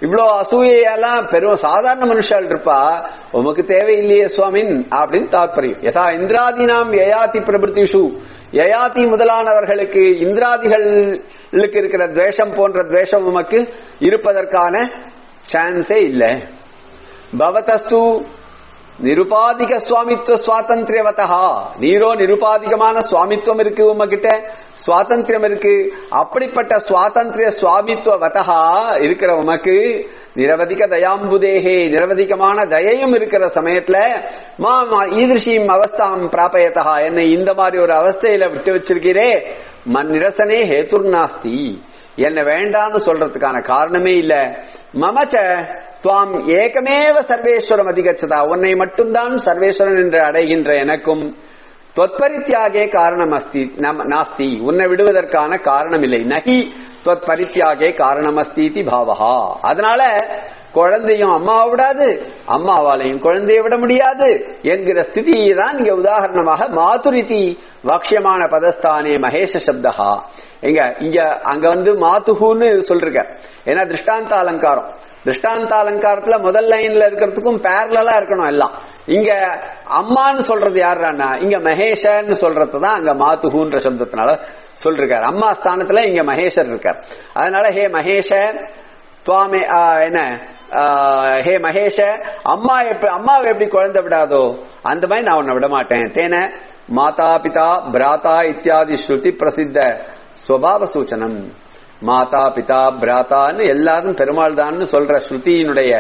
[SPEAKER 1] இவ்வளவு அசூயெல்லாம் பெரும் சாதாரண மனுஷால் இருப்பா உமக்கு தேவையில்லையே சுவாமின் அப்படின்னு தாற்பயம் யதா இந்திராதீனாம் யயாதி பிரபுத்திஷு யயாதி முதலானவர்களுக்கு இந்திராதிகளுக்கு இருக்கிற துவேஷம் போன்ற துவேஷம் உமக்கு இருப்பதற்கான சான்ஸே இல்லை பவதஸ்து நிருபாதிக சுவாமித்துவ சுவாதந்திரியவதா நீரோ நிருபாதிகமான சுவாமித்துவம் இருக்கு உமகிட்ட சுவாதந்திரம் இருக்கு அப்படிப்பட்ட சுவாதந்திரிய சுவாமித்துவவதா இருக்கிற உமக்கு நிரவதிக தயாம்புதேகே நிரவதிகமான தயையும் இருக்கிற சமயத்துல மாமா ஈதிருஷியும் அவஸ்தாம் பிராபயத்தா என்னை இந்த மாதிரி ஒரு அவஸ்தையில விட்டு வச்சிருக்கிறே மன் நிரசனே ஹேதுர்நாஸ்தி என்ன வேண்டான்னு சொல்றதுக்கான காரணமே இல்ல மமச்ச துவாம் ஏகமேவ சர்வேஸ்வரம் அதிகச்சதா உன்னை மட்டும்தான் சர்வேஸ்வரன் என்று அடைகின்ற எனக்கும் தொத்பரித்தியாகே காரணம் அஸ்தி நாஸ்தி உன்னை விடுவதற்கான காரணம் இல்லை நகி தொத்பரித்தியாகே காரணம் அஸ்தி பாவகா அதனால குழந்தையும் அம்மாவை விடாது அம்மாவாலையும் குழந்தையை விட முடியாது என்கிற ஸ்திதியை தான் இங்க உதாரணமாக மாதுரிதி வாக்கியமான பதஸ்தானே மகேஷ சப்தகா எங்க இங்க அங்க வந்து மாத்துகுன்னு சொல்லிருக்க ஏன்னா திருஷ்டாந்த அலங்காரம் திருஷ்டாந்த அலங்காரத்துல முதல் லைன்ல இருக்கிறதுக்கும் பேரலா இருக்கணும் எல்லாம் இங்க அம்மான்னு சொல்றது யாருன்னா இங்க மகேஷன்னு சொல்றதுதான் அங்க மாத்துகுன்ற சப்தத்தினால சொல்லிருக்காரு அம்மா ஸ்தானத்துல இங்க மகேஷர் இருக்கார் அதனால ஹே மகேஷ துவாமே என்ன ஹே மகேஷ அம்மா எப்படி அம்மாவை எப்படி குழந்தை விடாதோ அந்த மாதிரி நான் உன்னை விட மாட்டேன் தேன மாதா பிதா பிராதா இத்தியாதி ஸ்ருதி பிரசித்த சுவாவ சூச்சனம் மாதா பிதா பிராத்தான்னு எல்லாரும் பெருமாள் தான் சொல்ற ஸ்ருதியினுடைய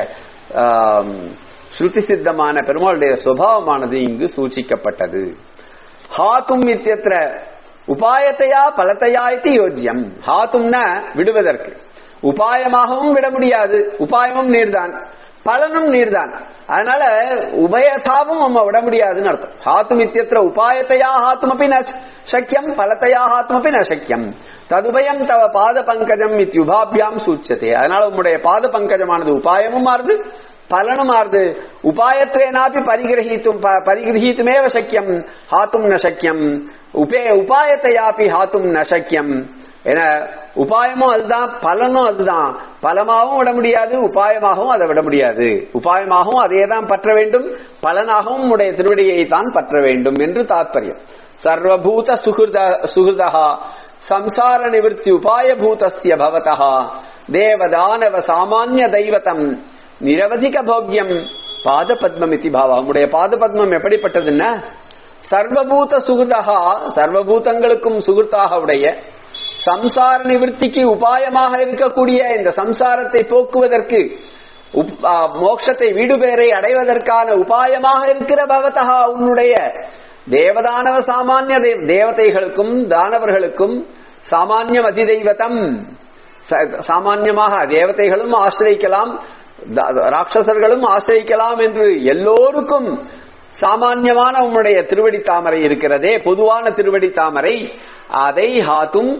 [SPEAKER 1] ஸ்ருதி சித்தமான பெருமாளுடைய சுவாவமானது இங்கு சூச்சிக்கப்பட்டது ஹாத்தும் இத்தியத்திர உபாயத்தையா பலத்தையா இது யோஜ்யம் ஹாத்தும்னா விடுவதற்கு உபாயமாகவும் விட முடியாது உபாயமும் நீர்தான் பலனும் நீர்தான் அதனால உபயதாவும் நம்ம விட முடியாதுன்னு அர்த்தம் ஹாத்தும் இத்தியத்திர உபாயத்தையா ஹாத்தும் அப்படி சக்கியம் பலத்தையா ஹாத்தும் அப்படி நசக்கியம் ததுபயம் தவ பாத பங்கஜம் இத்தியுபாபியாம் சூச்சதே அதனால உங்களுடைய பாத பங்கஜமானது உபாயமும் மாறுது பலனும் மாறுது உபாயத்வேனாப்பி பரிகிரகித்தும் பரிகிரகித்துமேவ சக்கியம் ஹாத்தும் ந சக்கியம் உபே உபாயத்தையாப்பி ஹாத்தும் ந சக்கியம் என உபாயமும் அதுதான் பலனும் அதுதான் பலமாகவும் விட முடியாது உபாயமாகவும் அதை விட முடியாது உபாயமாகவும் அதே தான் பற்ற வேண்டும் பலனாகவும் உடைய திருவடியை தான் பற்ற வேண்டும் என்று தாத்பரியம் சர்வபூத சுகிருத சுகிருதா சம்சார நிவர்த்தி உபாயபூதஸ்ய பவதா தேவதானவ சாமானிய தெய்வத்தம் நிரவதிக போக்கியம் பாத பத்மம் இத்தி பாவா உடைய பாத பத்மம் எப்படிப்பட்டதுன்னா சர்வபூத சுகிருதா சர்வபூதங்களுக்கும் சுகிருத்தாக உடைய சம்சார நிவர்த்திக்கு உபாயமாக இருக்கக்கூடிய இந்த சம்சாரத்தை போக்குவதற்கு மோட்சத்தை வீடு பேரை அடைவதற்கான உபாயமாக இருக்கிற பவதா உன்னுடைய தேவதானவ சாமானிய தேவதைகளுக்கும் தானவர்களுக்கும் சாமானியம் அதிதெய்வத்தம் சாமான்யமாக தேவதைகளும் ஆசிரியிக்கலாம் ராட்சசர்களும் ஆசிரியிக்கலாம் என்று எல்லோருக்கும் சாமான்யமான உன்னுடைய திருவடி தாமரை இருக்கிறதே பொதுவான திருவடி தாமரை அதை ஹாத்தும்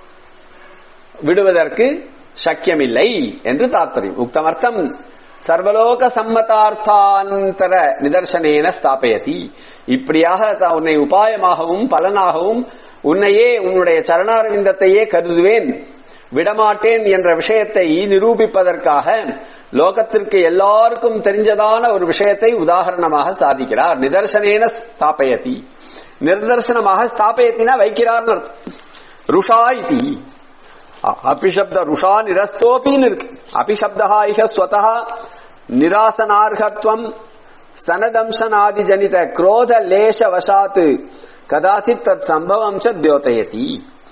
[SPEAKER 1] விடுவதற்கு சக்கியமில்லை என்று தாத்பரியம் உக்தமர்த்தம் சர்வலோக சம்மதார்த்தாந்தர நிதர்சனேன ஸ்தாபயதி இப்படியாக உன்னை உபாயமாகவும் பலனாகவும் உன்னையே உன்னுடைய சரணாரவிந்தத்தையே கருதுவேன் விடமாட்டேன் என்ற விஷயத்தை நிரூபிப்பதற்காக லோகத்திற்கு எல்லாருக்கும் தெரிஞ்சதான ஒரு விஷயத்தை உதாரணமாக சாதிக்கிறார் நிதர்சனேன ஸ்தாபயதி நிதர்சனமாக ஸ்தாபயத்தினா வைக்கிறார் ருஷா இதி அபிஷப்த ருஷா நிரஸ்தோபின்னு இருக்கு அபிஷப்தா இக ஸ்வதா நிராசனார்கத்வம் ஸ்தனதம்சனாதி ஜனித குரோத லேச வசாத்து கதாசித் தத் சம்பவம் ச தியோதயதி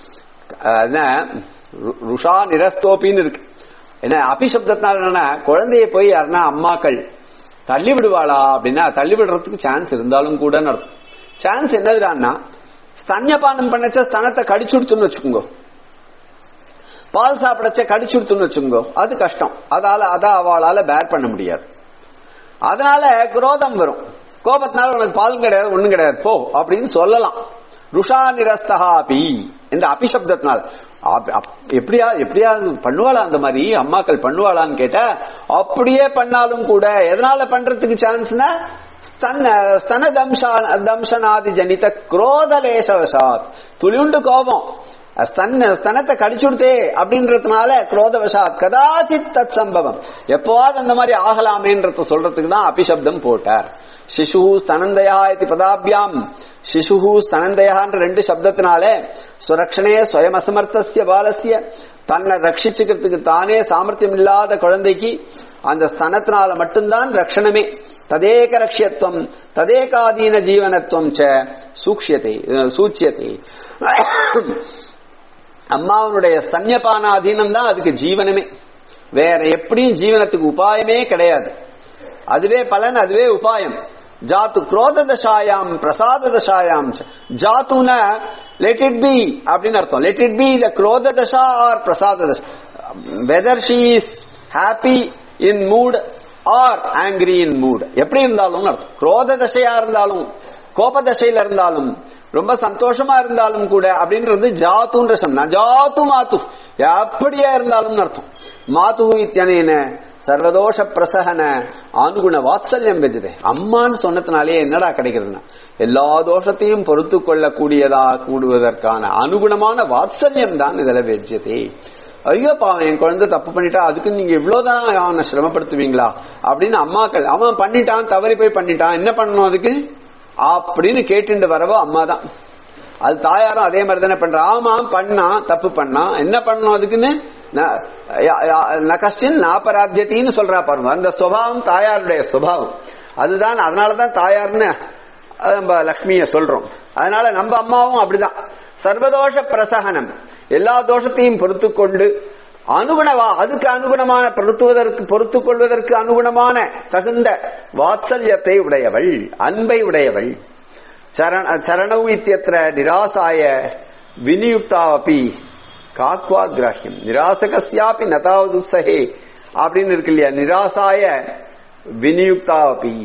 [SPEAKER 1] ருஷா நிரஸ்தோப்பின்னு இருக்கு என்ன அபிசப்தத்தினால என்னன்னா குழந்தைய போய் யாருன்னா அம்மாக்கள் தள்ளி விடுவாளா அப்படின்னா தள்ளி விடுறதுக்கு சான்ஸ் இருந்தாலும் கூட அர்த்தம் சான்ஸ் என்னதுடான்னா ஸ்தன்யபானம் பண்ணச்ச ஸ்தனத்தை கடிச்சுடுத்துன்னு வச்சுக்கோங்க பால் சாப்பிடச்ச கடிச்சுடுத்துன்னு வச்சுக்கோங்க அது கஷ்டம் அதால அத அவளால பேர் பண்ண முடியாது அதனால குரோதம் வரும் கோபத்தினால உனக்கு பாலும் கிடையாது ஒண்ணும் கிடையாது போ அப்படின்னு சொல்லலாம் ருஷா நிரஸ்தகாபி இந்த அபிசப்தத்தினால எப்படியா எப்படியா பண்ணுவாளா அந்த மாதிரி அம்மாக்கள் பண்ணுவாளான்னு கேட்டா அப்படியே பண்ணாலும் கூட எதனால பண்றதுக்கு சான்ஸ்னா ஸ்தன தம்சனாதி ஜனித குரோதலேசவசாத் துளியுண்டு கோபம் ஸ்தன் ஸ்தனத்தை கடிச்சுடுதே அப்படின்றதுனால குரோதவசாத் கதாச்சித் தத் சம்பவம் எப்போவாது அந்த மாதிரி ஆகலாமேன்றத சொல்றதுக்கு தான் அபிசப்தம் போட்டார் சிசு ஸ்தனந்தயா இது பதாபியாம் சிசு ஸ்தனந்தயான்ற ரெண்டு சப்தத்தினால சுரக்ஷனே ஸ்வயம் அசமர்த்தசிய பாலசிய தன்னை ரட்சிச்சுக்கிறதுக்கு தானே சாமர்த்தியம் இல்லாத குழந்தைக்கு அந்த ஸ்தனத்தினால மட்டும்தான் ரட்சணமே ததேக ரக்ஷியத்துவம் ததேகாதீன ஜீவனத்துவம் ச சூக்ஷியத்தை சூச்சியத்தை அம்மாவனுடைய ஸ்தன்யபானாதீனம் தான் அதுக்கு ஜீவனமே வேற எப்படியும் ஜீவனத்துக்கு உபாயமே கிடையாது அதுவே பலன் அதுவே உபாயம் ஜாத்து குரோத தசாயாம் பிரசாத தசாயாம் ஜாத்துன லெட் இட் பி அப்படின்னு அர்த்தம் லெட் இட் பி த குரோத தசா ஆர் பிரசாத தசா whether she is happy in mood or angry in mood எப்படி இருந்தாலும் அர்த்தம் குரோத தசையா இருந்தாலும் கோப தசையில இருந்தாலும் ரொம்ப சந்தோஷமா இருந்தாலும் கூட அப்படின்றது ஜாத்துன்ற சொன்ன ஜாத்து மாத்து எப்படியா இருந்தாலும் அர்த்தம் மாத்து இத்தியனேன சர்வதோஷ பிரசகன ஆணுகுண வாத்சல்யம் வெஜதே அம்மான்னு சொன்னதுனாலே என்னடா கிடைக்கிறதுனா எல்லா தோஷத்தையும் பொறுத்து கொள்ளக்கூடியதா கூடுவதற்கான அனுகுணமான வாத்சல்யம் தான் இதுல வெஜ்யதே ஐயோ பாவம் என் குழந்தை தப்பு பண்ணிட்டா அதுக்கு நீங்க இவ்வளவுதான் அவனை சிரமப்படுத்துவீங்களா அப்படின்னு அம்மாக்கள் அவன் பண்ணிட்டான் தவறி போய் பண்ணிட்டான் என்ன பண்ணணும் அதுக்கு அப்படின்னு கேட்டுட்டு வரவோ அம்மா தான் அது தாயாரும் அதே மாதிரி தானே பண்ற ஆமா பண்ணா தப்பு பண்ணா என்ன பண்ணணும் அதுக்குன்னு நகஸ்டின் நாபராத்தியத்தின்னு சொல்றா பாருங்க அந்த சுபாவம் தாயாருடைய சுபாவம் அதுதான் அதனாலதான் தாயார்னு நம்ம லக்ஷ்மிய சொல்றோம் அதனால நம்ம அம்மாவும் அப்படிதான் சர்வதோஷ பிரசகனம் எல்லா தோஷத்தையும் பொறுத்து கொண்டு அனுகுணவா அதுக்கு அனுகுணமான பொருத்துவதற்கு பொறுத்து கொள்வதற்கு அனுகுணமான தகுந்த வாத்சல்யத்தை உடையவள் அன்பை உடையவள் சரணவு இத்தியத்திர நிராசாய வினியுக்தாவப்பி காக்வாகிராஹியம் நிராசகசியாப்பி நதாவதுசகே அப்படின்னு இருக்கு இல்லையா நிராசாய வினியுக்தாவப்பி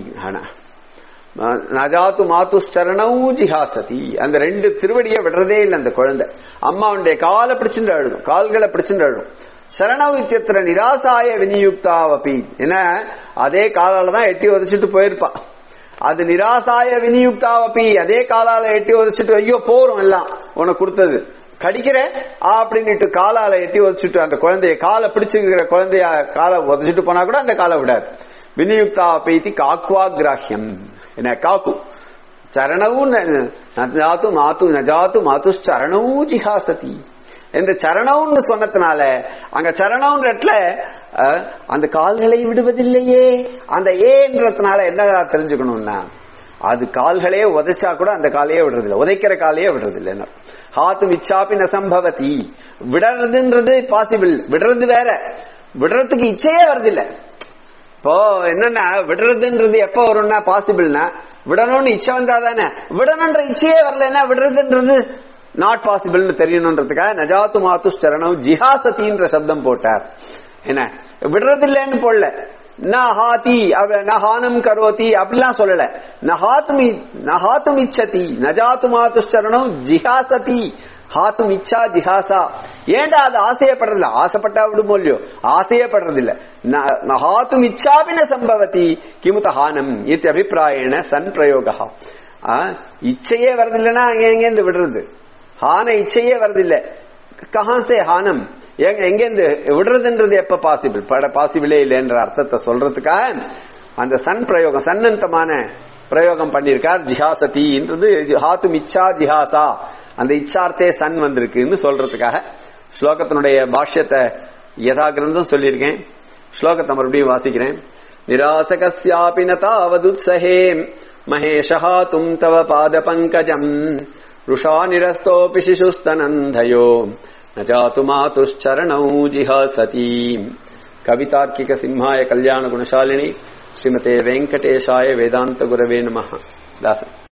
[SPEAKER 1] நஜாத்து மாத்து சரணவு ஜிஹாசதி அந்த ரெண்டு திருவடியை விடுறதே இல்லை அந்த குழந்தை அம்மாவுடைய காலை பிடிச்சுட்டு அழுகும் கால்களை பிடிச்சுட்டு அழுகும் சரணவு இத்தியத்திர நிராசாய வினியுக்தாவப்பி என்ன அதே காலால தான் எட்டி உதச்சிட்டு போயிருப்பா அது நிராசாய வினியுக்தாவப்பி அதே காலால எட்டி உதச்சிட்டு ஐயோ போறோம் எல்லாம் உனக்கு கொடுத்தது கடிக்கிற அப்படின்னுட்டு காலால எட்டி உதச்சிட்டு அந்த குழந்தைய காலை பிடிச்சுக்கிற குழந்தைய காலை உதச்சிட்டு போனா கூட அந்த காலை விடாது வினியுக்தாவப்பி காக்வாகிராஹ்யம் என்ன காக்கு சரணவும் நஜாத்து மாத்து நஜாத்து மாத்து சரணவும் ஜிஹாசதி இந்த சரணம்னு சொன்னதுனால அங்க சரணம் இடத்துல அந்த கால்களை விடுவதில்லையே அந்த ஏன்றதுனால என்ன தெரிஞ்சுக்கணும்னா அது கால்களே உதைச்சா கூட அந்த காலையே விடுறதில்லை உதைக்கிற காலையே விடுறதில்லை என்ன ஹாத்து மிச்சாப்பி நசம்பவதி விடுறதுன்றது பாசிபிள் விடுறது வேற விடுறதுக்கு இச்சையே வருதில்லை இப்போ என்னன்னா விடுறதுன்றது எப்ப வரும்னா பாசிபிள்னா விடணும்னு இச்சை வந்தா தானே விடணுன்ற இச்சையே வரலன்னா விடுறதுன்றது நாட் பாசிபிள்னு தெரியணுன்றதுக்காக நஜாத்து மாத்து சரணம் ஜிஹாசத்தின்ற சப்தம் போட்டார் என்ன விடுறதில்லைன்னு போடல நஹாதி நஹானம் கரோதி அப்படிலாம் சொல்லல நஹாத்தும் நஹாத்தும் இச்சதி நஜாத்து மாத்து சரணம் ஜிஹாசதி ஹாத்தும் இச்சா ஜிஹாசா ஏண்டா அது ஆசையப்படுறதில்ல ஆசைப்பட்டா விடுமோ இல்லையோ ஆசையப்படுறதில்ல ஹாத்தும் இச்சாபின சம்பவத்தி கிமுத ஹானம் இது அபிப்பிராயண சன் பிரயோகா இச்சையே வரதில்லைன்னா அங்க எங்கேருந்து விடுறது ஹான இச்சையே வரதில்ல கஹாசே ஹானம் எங்க எங்கேருந்து விடுறதுன்றது எப்ப பாசிபிள் பட பாசிபிளே இல்லைன்ற அர்த்தத்தை சொல்றதுக்காக அந்த சன் பிரயோகம் சன்னந்தமான பிரயோகம் பண்ணியிருக்கார் ஜிஹாசதின்றது ஹாத்தும் இச்சா ஜிஹாசா அந்த இச்சார்த்தே சன் வந்திருக்குன்னு சொல்றதுக்காக ஸ்லோகத்தினுடைய பாஷ்யத்தை யதா கிரந்தம் சொல்லியிருக்கேன் ஸ்லோகத்தை மறுபடியும் வாசிக்கிறேன் நிராசகஸ்யாபி நதாவதுத்சஹே மகேஷா தும் தவ பாத பங்கஜம் ருஷா நிரஸ்தோபி சிசுஸ்தனந்தயோ न जातु मातुश्चरणौ जिहासती कवितार्किक सिंहाय कल्याण गुणशालिनी श्रीमते वेङ्कटेशाय वेदान्त गुरवे नमः दास